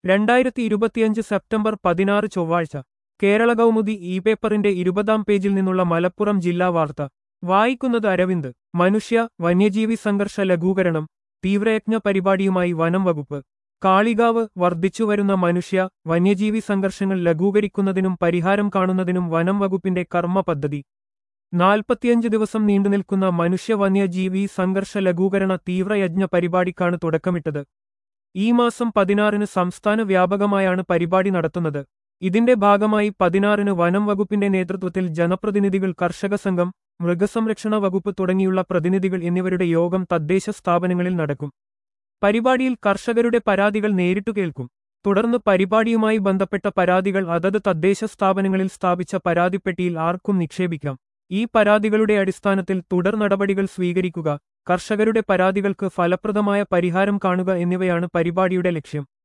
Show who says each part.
Speaker 1: രണ്ടായിരത്തി ഇരുപത്തിയഞ്ച് സെപ്റ്റംബർ പതിനാറ് ചൊവ്വാഴ്ച കേരള കൗമുദി ഇ പേപ്പറിന്റെ ഇരുപതാം പേജിൽ നിന്നുള്ള മലപ്പുറം ജില്ലാ വാർത്ത വായിക്കുന്നത് അരവിന്ദ് മനുഷ്യ വന്യജീവി സംഘർഷ ലഘൂകരണം തീവ്രയജ്ഞ പരിപാടിയുമായി വനം വകുപ്പ് കാളികാവ് വർദ്ധിച്ചുവരുന്ന മനുഷ്യ വന്യജീവി സംഘർഷങ്ങൾ ലഘൂകരിക്കുന്നതിനും പരിഹാരം കാണുന്നതിനും വനം വകുപ്പിന്റെ കർമ്മ പദ്ധതി നാൽപ്പത്തിയഞ്ച് ദിവസം നീണ്ടുനിൽക്കുന്ന മനുഷ്യ വന്യജീവി സംഘർഷ ലഘൂകരണ തീവ്രയജ്ഞ പരിപാടിക്കാണ് തുടക്കമിട്ടത് ഈ മാസം പതിനാറിന് സംസ്ഥാന വ്യാപകമായാണ് പരിപാടി നടത്തുന്നത് ഇതിന്റെ ഭാഗമായി പതിനാറിന് വനം വകുപ്പിന്റെ നേതൃത്വത്തിൽ ജനപ്രതിനിധികൾ കർഷക സംഘം മൃഗസംരക്ഷണ വകുപ്പ് തുടങ്ങിയുള്ള പ്രതിനിധികൾ എന്നിവരുടെ യോഗം തദ്ദേശ സ്ഥാപനങ്ങളിൽ നടക്കും പരിപാടിയിൽ കർഷകരുടെ പരാതികൾ നേരിട്ടു കേൾക്കും തുടർന്ന് പരിപാടിയുമായി ബന്ധപ്പെട്ട പരാതികൾ അതത് തദ്ദേശ സ്ഥാപനങ്ങളിൽ സ്ഥാപിച്ച പരാതിപ്പെട്ടിയിൽ ആർക്കും നിക്ഷേപിക്കാം ഈ പരാതികളുടെ അടിസ്ഥാനത്തിൽ തുടർ നടപടികൾ സ്വീകരിക്കുക കർഷകരുടെ പരാതികൾക്ക് ഫലപ്രദമായ പരിഹാരം കാണുക എന്നിവയാണ് പരിപാടിയുടെ ലക്ഷ്യം